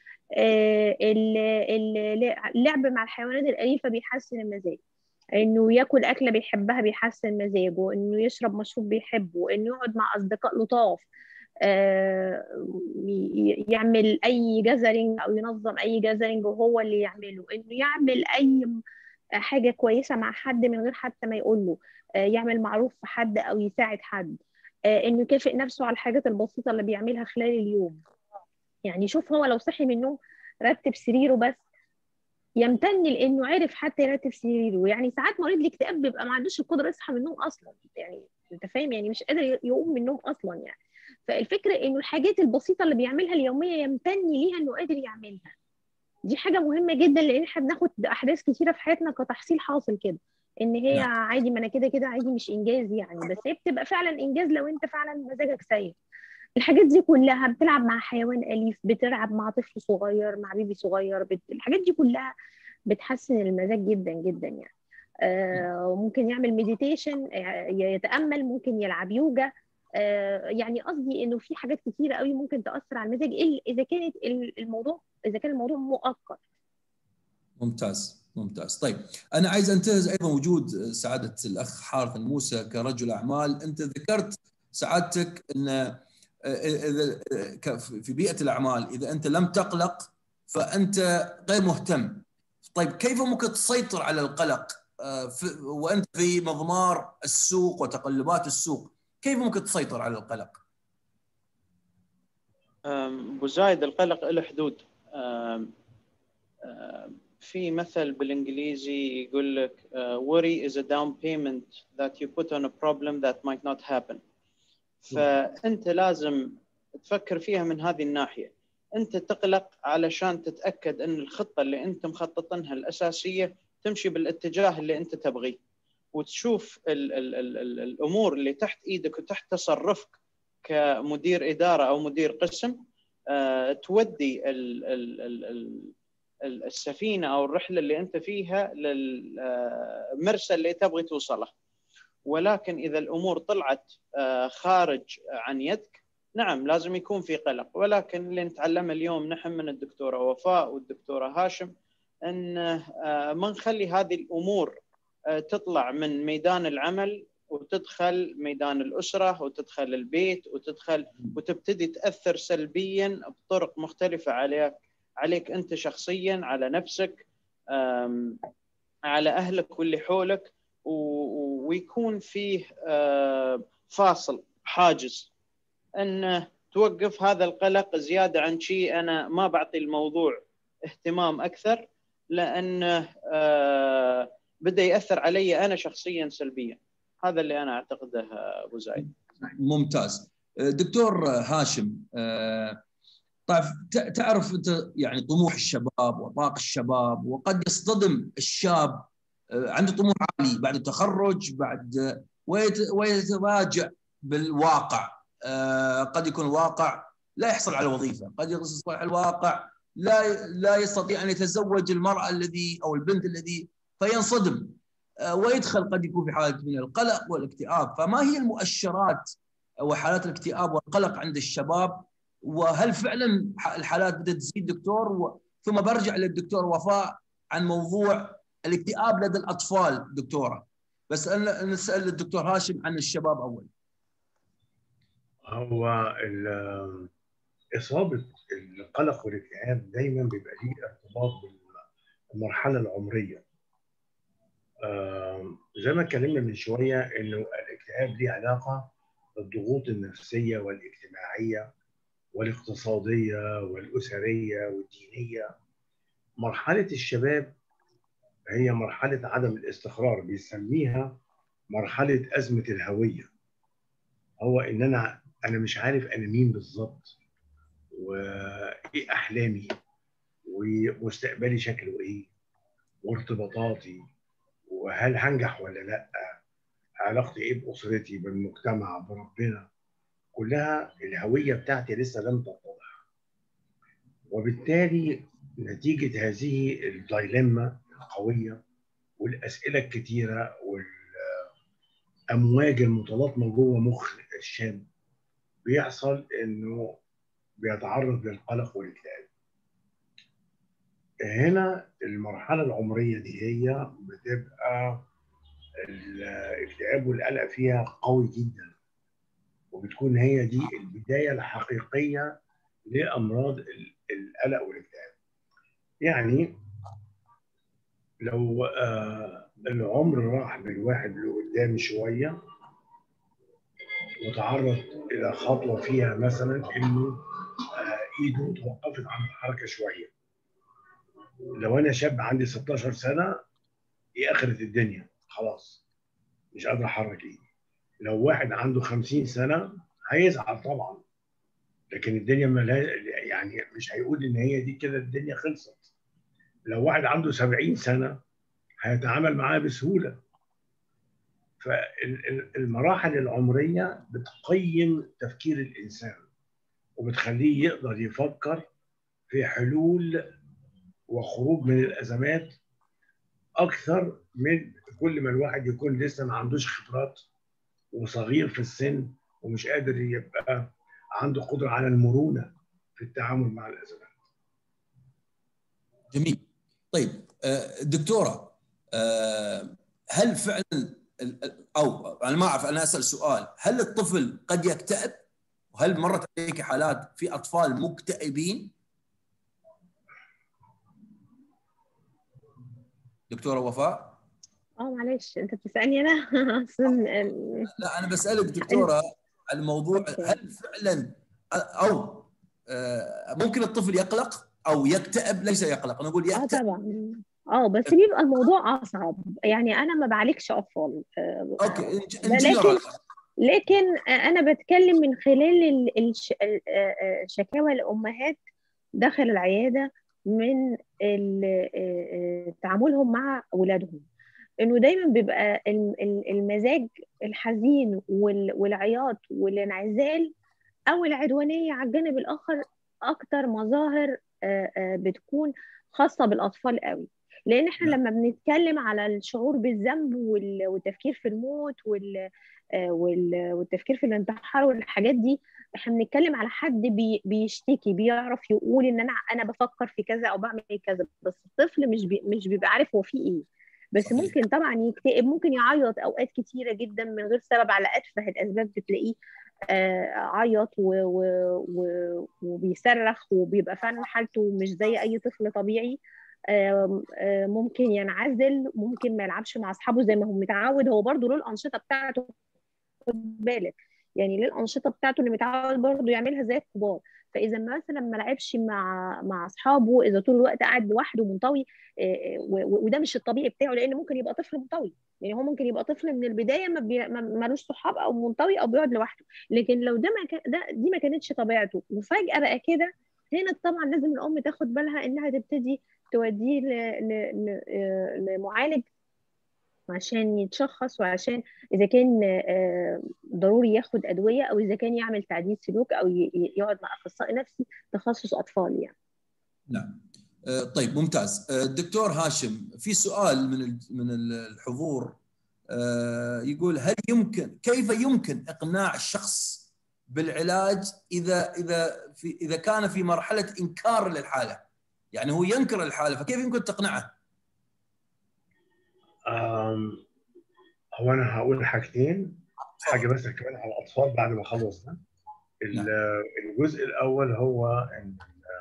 آه، ال- ال- اللعب مع الحيوانات الأليفة بيحسن المزاج انه ياكل اكله بيحبها بيحسن مزاجه انه يشرب مشروب بيحبه انه يقعد مع اصدقاء لطاف آه، ي- يعمل اي جازرينج او ينظم اي جازرينج وهو اللي يعمله انه يعمل اي حاجه كويسه مع حد من غير حتى ما يقول له آه، يعمل معروف في حد او يساعد حد آه، انه يكافئ نفسه على الحاجات البسيطه اللي بيعملها خلال اليوم يعني شوف هو لو صحي من النوم رتب سريره بس يمتن لانه عرف حتى يرتب سريره يعني ساعات مريض الاكتئاب بيبقى ما عندوش القدره يصحى من النوم اصلا يعني انت فاهم يعني مش قادر يقوم من النوم اصلا يعني فالفكره انه الحاجات البسيطه اللي بيعملها اليوميه يمتن ليها انه قادر يعملها دي حاجه مهمه جدا لان احنا بناخد احداث كتيره في حياتنا كتحصيل حاصل كده ان هي نعم. عادي ما انا كده كده عادي مش انجاز يعني بس هي بتبقى فعلا انجاز لو انت فعلا مزاجك سيء الحاجات دي كلها بتلعب مع حيوان أليف بتلعب مع طفل صغير مع بيبي صغير بت... الحاجات دي كلها بتحسن المزاج جدا جدا يعني آه وممكن يعمل مديتيشن يتأمل ممكن يلعب يوجا آه يعني قصدي انه في حاجات كتيرة قوي ممكن تأثر على المزاج إلا اذا كانت ال- الموضوع اذا كان الموضوع مؤقت ممتاز ممتاز طيب انا عايز انتهز ايضا وجود سعاده الاخ حارث الموسى كرجل اعمال انت ذكرت سعادتك ان اذا ك- في بيئه الاعمال اذا انت لم تقلق فانت غير مهتم طيب كيف ممكن تسيطر على القلق آه، في- وانت في مضمار السوق وتقلبات السوق كيف ممكن تسيطر على القلق أم، ابو زايد القلق له حدود أم، أم، في مثل بالانجليزي يقول لك uh, worry is a down payment that you put on a problem that might not happen فانت لازم تفكر فيها من هذه الناحيه انت تقلق علشان تتاكد ان الخطه اللي انت مخططنها الاساسيه تمشي بالاتجاه اللي انت تبغيه وتشوف ال ال ال ال الامور اللي تحت ايدك وتحت تصرفك كمدير اداره او مدير قسم آه، تودي ال ال ال ال السفينه او الرحله اللي انت فيها للمرسى اللي تبغي توصله ولكن اذا الامور طلعت آه، خارج عن يدك نعم لازم يكون في قلق ولكن اللي نتعلمه اليوم نحن من الدكتوره وفاء والدكتوره هاشم ان آه، ما نخلي هذه الامور آه، تطلع من ميدان العمل وتدخل ميدان الاسره وتدخل البيت وتدخل وتبتدي تاثر سلبيا بطرق مختلفه عليك عليك انت شخصيا على نفسك على اهلك واللي حولك ويكون فيه آه، فاصل حاجز انه توقف هذا القلق زياده عن شيء انا ما بعطي الموضوع اهتمام اكثر لانه آه، بدا ياثر علي انا شخصيا سلبيا هذا اللي انا اعتقده ابو زايد ممتاز دكتور هاشم طيب تعرف انت يعني طموح الشباب وطاق الشباب وقد يصطدم الشاب عنده طموح عالي بعد التخرج بعد ويتفاجأ بالواقع قد يكون الواقع لا يحصل على وظيفه قد يحصل على الواقع لا لا يستطيع ان يتزوج المراه الذي او البنت الذي فينصدم آه، ويدخل قد يكون في حاله من القلق والاكتئاب فما هي المؤشرات وحالات الاكتئاب والقلق عند الشباب وهل فعلا الحالات بدات تزيد دكتور ثم برجع للدكتور وفاء عن موضوع الاكتئاب لدى الاطفال دكتوره بس نسال الدكتور هاشم عن الشباب اول هو اصابه القلق والاكتئاب دايما بيبقى ليه ارتباط بالمرحله العمريه زي ما اتكلمنا من شويه انه الاكتئاب ليه علاقه بالضغوط النفسيه والاجتماعيه والاقتصاديه والاسريه والدينيه مرحله الشباب هي مرحله عدم الاستقرار بيسميها مرحله ازمه الهويه هو ان انا انا مش عارف انا مين بالظبط وايه احلامي ومستقبلي شكله ايه وارتباطاتي وهل هنجح ولا لا علاقتي ايه باسرتي بالمجتمع بربنا كلها الهويه بتاعتي لسه لم تتضح وبالتالي نتيجه هذه الدايلما القويه والاسئله الكثيره والامواج المتلاطمه جوه مخ الشاب بيحصل انه بيتعرض للقلق والاكتئاب هنا المرحلة العمرية دي هي بتبقى الاكتئاب والقلق فيها قوي جدا وبتكون هي دي البداية الحقيقية لأمراض القلق والاكتئاب يعني لو آه العمر راح بالواحد لقدام شوية وتعرض إلى خطوة فيها مثلا إنه آه إيده توقفت عن الحركة شوية لو انا شاب عندي 16 سنه دي اخره الدنيا خلاص مش قادر احرك ايدي لو واحد عنده 50 سنه هيزعل طبعا لكن الدنيا ملها يعني مش هيقول ان هي دي كده الدنيا خلصت لو واحد عنده 70 سنه هيتعامل معاها بسهوله فالمراحل العمريه بتقيم تفكير الانسان وبتخليه يقدر يفكر في حلول وخروج من الازمات اكثر من كل ما الواحد يكون لسه ما عندوش خبرات وصغير في السن ومش قادر يبقى عنده قدره على المرونه في التعامل مع الازمات. جميل. طيب دكتوره هل فعلا او انا ما اعرف انا اسال سؤال هل الطفل قد يكتئب؟ وهل مرت عليك حالات في اطفال مكتئبين؟ دكتوره وفاء اه معلش انت بتسالني انا اصلا لا انا بسالك دكتوره الموضوع هل فعلا او ممكن الطفل يقلق او يكتئب ليس يقلق انا اقول يكتئب اه طبعا اه بس بيبقى الموضوع اصعب يعني انا ما بعالجش اطفال اوكي لكن لكن انا بتكلم من خلال الشكاوى الامهات داخل العياده من ال- آه، آه، تعاملهم مع اولادهم انه دايما بيبقى الم- ال- المزاج الحزين وال- والعياط والانعزال او العدوانيه على الجانب الاخر اكتر مظاهر آه، آه، بتكون خاصه بالاطفال قوي لان احنا نعم. لما بنتكلم على الشعور بالذنب وال- والتفكير في الموت وال آه، وال- والتفكير في الانتحار والحاجات دي احنا بنتكلم على حد بي بيشتكي بيعرف يقول ان انا انا بفكر في كذا او بعمل كذا بس الطفل مش بي مش بيبقى عارف هو فيه ايه بس صحيح. ممكن طبعا يكتئب ممكن يعيط اوقات كتيره جدا من غير سبب على اتفه الاسباب بتلاقيه آه، عيط و- و- و- وبيصرخ وبيبقى فعلا حالته مش زي اي طفل طبيعي آم، آه، ممكن ينعزل ممكن ما يلعبش مع اصحابه زي ما هو متعود هو برضه له الانشطه بتاعته خد بالك يعني ليه الانشطه بتاعته اللي متعود برضه يعملها زي الكبار فاذا مثلا ما لعبش مع مع اصحابه اذا طول الوقت قاعد لوحده منطوي آه، و- و- وده مش الطبيعي بتاعه لان ممكن يبقى طفل منطوي يعني هو ممكن يبقى طفل من البدايه ما بي- ما- مالوش صحاب او منطوي او بيقعد لوحده لكن لو ده ما كان ده دي ما كانتش طبيعته وفجاه بقى كده هنا طبعا لازم الام تاخد بالها انها تبتدي توديه ل- ل- ل- آه، لمعالج عشان يتشخص وعشان اذا كان آه، ضروري ياخد ادويه او اذا كان يعمل تعديل سلوك او ي- ي- يقعد مع اخصائي نفسي تخصص اطفال يعني نعم آه، طيب ممتاز آه، الدكتور هاشم في سؤال من ال- من الحضور آه، يقول هل يمكن كيف يمكن اقناع الشخص بالعلاج اذا اذا في اذا كان في مرحله انكار للحاله يعني هو ينكر الحاله فكيف يمكن تقنعه آم، هو انا هقول حاجتين حاجه بس كمان على الاطفال بعد ما اخلص ده ال- نعم. الجزء الاول هو ان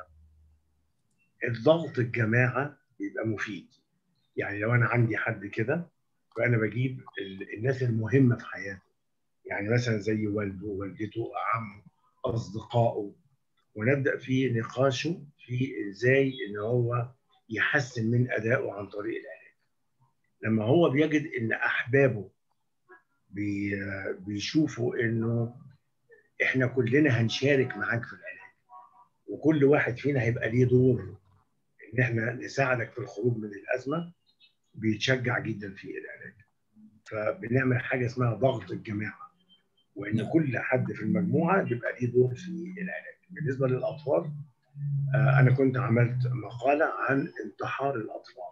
الضغط الجماعه بيبقى مفيد يعني لو انا عندي حد كده فانا بجيب ال- الناس المهمه في حياته يعني مثلا زي والده والدته عمه اصدقائه ونبدا في نقاشه في ازاي ان هو يحسن من ادائه عن طريق العلاج لما هو بيجد ان احبابه بي بيشوفوا انه احنا كلنا هنشارك معاك في العلاج وكل واحد فينا هيبقى ليه دور ان احنا نساعدك في الخروج من الازمه بيتشجع جدا في العلاج فبنعمل حاجه اسمها ضغط الجماعه وان نعم. كل حد في المجموعه بيبقى ليه دور في العلاج بالنسبه للاطفال آه، انا كنت عملت مقاله عن انتحار الاطفال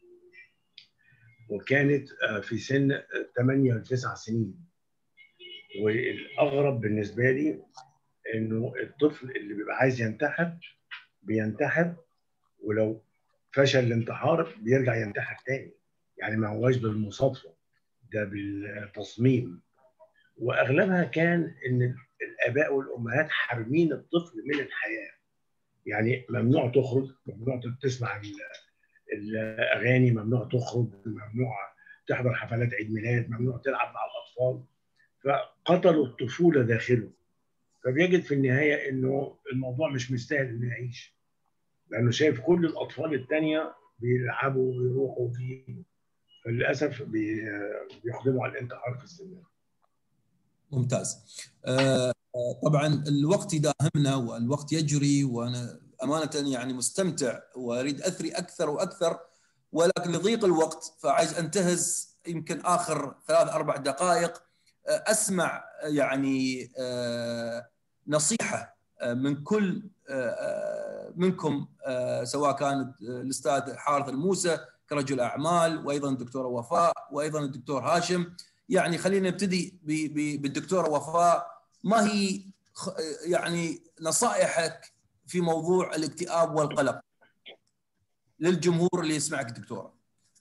وكانت آه، في سن 8 ل 9 سنين والاغرب بالنسبه لي انه الطفل اللي بيبقى عايز ينتحر بينتحر ولو فشل الانتحار بيرجع ينتحر تاني يعني ما هواش بالمصادفه ده بالتصميم واغلبها كان ان الاباء والامهات حارمين الطفل من الحياه يعني ممنوع تخرج ممنوع تسمع ال- الاغاني ممنوع تخرج ممنوع تحضر حفلات عيد ميلاد ممنوع تلعب مع الاطفال فقتلوا الطفوله داخله فبيجد في النهايه انه الموضوع مش مستاهل انه يعيش لانه شايف كل الاطفال التانيه بيلعبوا ويروحوا ويجوا فللاسف بي- بيقدموا على الانتحار في السن ده. ممتاز آه، آه، طبعا الوقت يداهمنا والوقت يجري وانا امانه يعني مستمتع واريد اثري اكثر واكثر ولكن لضيق الوقت فعايز انتهز يمكن اخر ثلاث اربع دقائق آه، اسمع يعني آه، نصيحه آه، من كل آه، آه، منكم آه، سواء كان الاستاذ حارث الموسى كرجل اعمال وايضا الدكتوره وفاء وايضا الدكتور هاشم يعني خلينا نبتدي ب- ب- بالدكتوره وفاء ما هي خ- يعني نصائحك في موضوع الاكتئاب والقلق للجمهور اللي يسمعك دكتوره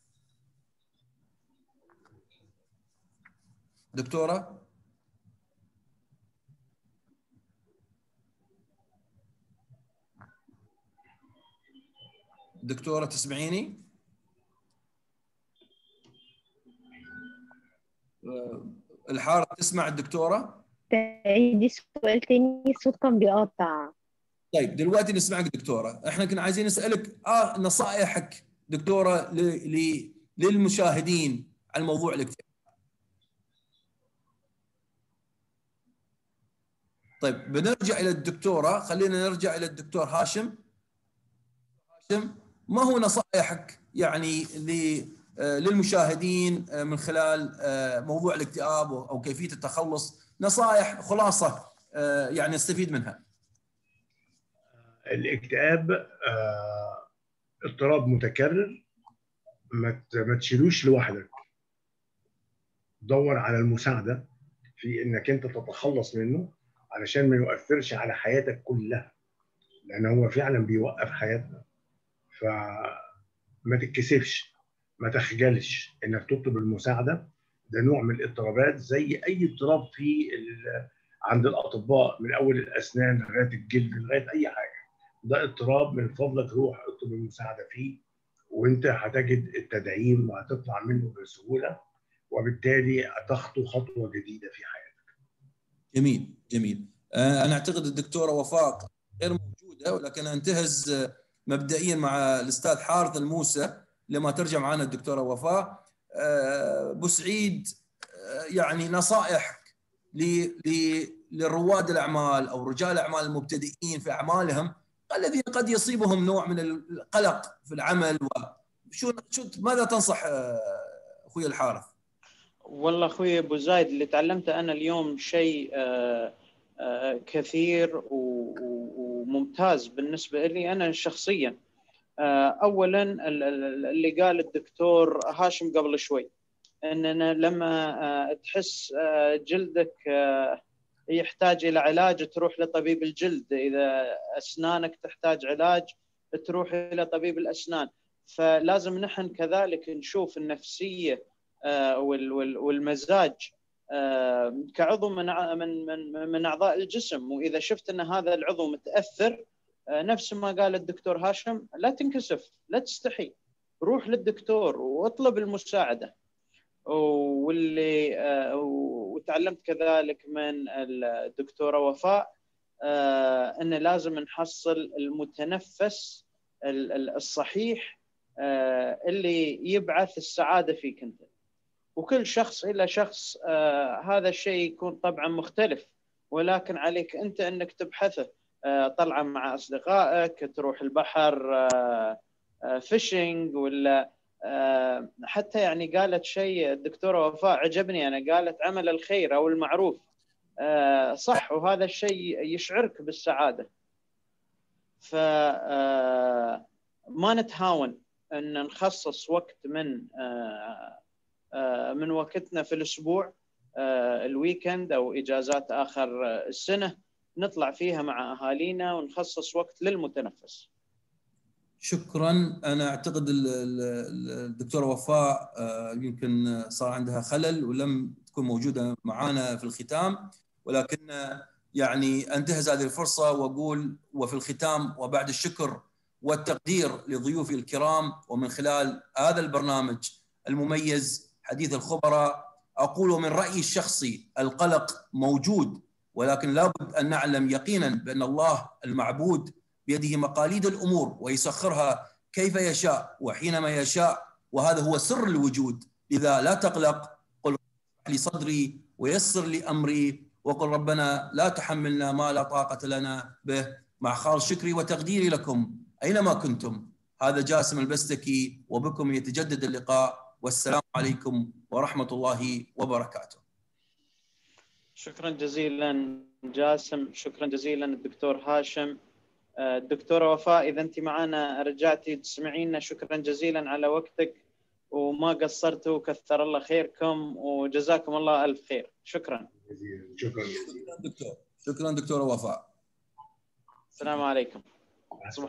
دكتوره دكتوره تسمعيني أه، الحارة تسمع الدكتوره تعيدي السؤال تاني الصوت كان بيقطع طيب دلوقتي نسمعك دكتوره احنا كنا عايزين نسالك اه نصائحك دكتوره ل... ل... للمشاهدين على موضوع الاكتئاب طيب بنرجع الى الدكتوره خلينا نرجع الى الدكتور هاشم هاشم ما هو نصائحك يعني ل- آه، للمشاهدين آه، من خلال آه، موضوع الاكتئاب او كيفيه التخلص نصائح خلاصه آه، يعني نستفيد منها الاكتئاب آه، اضطراب متكرر ما ت- ما تشيلوش لوحدك دور على المساعده في انك انت تتخلص منه علشان ما يؤثرش على حياتك كلها لان هو فعلا بيوقف حياتنا فما تتكسفش ما تخجلش انك تطلب المساعده ده نوع من الاضطرابات زي اي اضطراب في ال- عند الاطباء من اول الاسنان لغايه الجلد لغايه اي حاجه ده اضطراب من فضلك روح اطلب المساعده فيه وانت هتجد التدعيم وهتطلع منه بسهوله وبالتالي هتخطو خطوه جديده في حياتك. جميل جميل آه، انا اعتقد الدكتوره وفاء غير موجوده ولكن انتهز آه، مبدئيا مع الاستاذ حارث الموسى لما ترجع معنا الدكتوره وفاء آه، ابو سعيد آه، يعني نصائح ل- ل- لرواد الاعمال او رجال الاعمال المبتدئين في اعمالهم الذين قد يصيبهم نوع من القلق في العمل وشو شو ماذا تنصح آه، اخوي الحارث؟ والله اخوي ابو زايد اللي تعلمته انا اليوم شيء آه، آه، كثير و- و- وممتاز بالنسبه لي انا شخصيا آه، اولا ال- ال- اللي قال الدكتور هاشم قبل شوي اننا لما آه، تحس آه، جلدك آه، يحتاج الى علاج تروح لطبيب الجلد اذا اسنانك تحتاج علاج تروح الى طبيب الاسنان فلازم نحن كذلك نشوف النفسيه آه، وال- وال- والمزاج آه، كعضو من ع- من من من اعضاء الجسم واذا شفت ان هذا العضو متاثر آه، نفس ما قال الدكتور هاشم لا تنكسف لا تستحي روح للدكتور واطلب المساعده واللي آه، وتعلمت كذلك من الدكتوره وفاء آه، ان لازم نحصل المتنفس ال- ال- الصحيح آه، اللي يبعث السعاده فيك انت وكل شخص الى شخص آه، هذا الشيء يكون طبعا مختلف ولكن عليك انت انك تبحثه آه، طلعه مع اصدقائك تروح البحر آه، آه، فيشنج ولا آه، حتى يعني قالت شيء الدكتوره وفاء عجبني انا قالت عمل الخير او المعروف آه، صح وهذا الشيء يشعرك بالسعاده ف آه، ما نتهاون ان نخصص وقت من آه، آه، من وقتنا في الاسبوع آه، الويكند او اجازات اخر آه، السنه نطلع فيها مع اهالينا ونخصص وقت للمتنفس. شكرا انا اعتقد ال- ال- الدكتوره وفاء آه، يمكن صار عندها خلل ولم تكون موجوده معنا في الختام ولكن آه، يعني انتهز هذه الفرصه واقول وفي الختام وبعد الشكر والتقدير لضيوفي الكرام ومن خلال هذا البرنامج المميز حديث الخبراء اقول من رايي الشخصي القلق موجود ولكن لابد ان نعلم يقينا بان الله المعبود بيده مقاليد الامور ويسخرها كيف يشاء وحينما يشاء وهذا هو سر الوجود لذا لا تقلق قل اشرح لي صدري ويسر لي امري وقل ربنا لا تحملنا ما لا طاقه لنا به مع خالص شكري وتقديري لكم اينما كنتم هذا جاسم البستكي وبكم يتجدد اللقاء والسلام عليكم ورحمه الله وبركاته شكرا جزيلا جاسم، شكرا جزيلا الدكتور هاشم. آه، الدكتوره وفاء اذا انت معنا رجعتي تسمعينا شكرا جزيلا على وقتك وما قصرتوا وكثر الله خيركم وجزاكم الله الف خير، شكرا. جزيلا شكرا جزيلا شكرا دكتور شكرا دكتوره وفاء السلام عليكم.